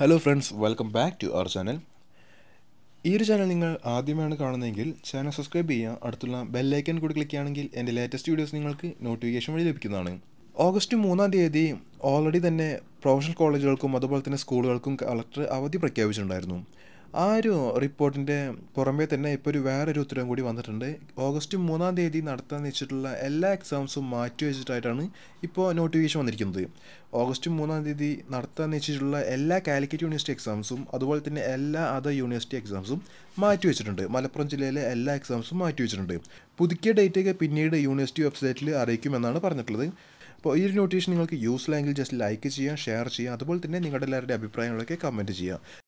hello friends welcome back to our channel ഈ ഒരു channel നിങ്ങൾ ആദ്യമാണ് കാണുന്നതെങ്കിൽ ചാനൽ സബ്സ്ക്രൈബ് ചെയ്യുക അടുത്തുള്ള ബെല്ലൈക്കൺ കൂടി ക്ലിക്ക് ചെയ്യുകയാണെങ്കിൽ എൻ്റെ ലേറ്റസ്റ്റ് വീഡിയോസ് നിങ്ങൾക്ക് നോട്ടിഫിക്കേഷൻ വഴി ലഭിക്കുന്നതാണ് ഓഗസ്റ്റ് മൂന്നാം തീയതി ഓൾറെഡി തന്നെ പ്രൊഫഷണൽ കോളേജുകൾക്കും അതുപോലെ തന്നെ സ്കൂളുകൾക്കും കളക്ടർ അവധി പ്രഖ്യാപിച്ചിട്ടുണ്ടായിരുന്നു ആ ഒരു റിപ്പോർട്ടിൻ്റെ പുറമേ തന്നെ ഇപ്പോൾ ഒരു വേറൊരു ഉത്തരവും കൂടി വന്നിട്ടുണ്ട് ഓഗസ്റ്റ് മൂന്നാം തീയതി നടത്താൻ വെച്ചിട്ടുള്ള എല്ലാ എക്സാംസും മാറ്റി വെച്ചിട്ടായിട്ടാണ് ഇപ്പോൾ നോട്ടിഫിക്കേഷൻ വന്നിരിക്കുന്നത് ഓഗസ്റ്റ് മൂന്നാം തീയതി നടത്താൻ വെച്ചിട്ടുള്ള എല്ലാ കാലിക്കറ്റ് യൂണിവേഴ്സിറ്റി എക്സാംസും അതുപോലെ തന്നെ എല്ലാ അതർ യൂണിവേഴ്സിറ്റി എക്സാംസും മാറ്റി വെച്ചിട്ടുണ്ട് മലപ്പുറം ജില്ലയിലെ എല്ലാ എക്സാംസും മാറ്റി വെച്ചിട്ടുണ്ട് പുതുക്കിയ ഡേറ്റൊക്കെ പിന്നീട് യൂണിവേഴ്സിറ്റി വെബ്സൈറ്റിൽ അറിയിക്കുമെന്നാണ് പറഞ്ഞിട്ടുള്ളത് അപ്പോൾ ഈ ഒരു നോട്ടിഫിക്കേഷൻ നിങ്ങൾക്ക് യൂസ്ഫുൾ ആയെങ്കിൽ ജസ്റ്റ് ലൈക്ക് ചെയ്യുക ഷെയർ ചെയ്യുക അതുപോലെ തന്നെ നിങ്ങളുടെ എല്ലാവരുടെ അഭിപ്രായങ്ങളൊക്കെ കമൻറ്റ് ചെയ്യുക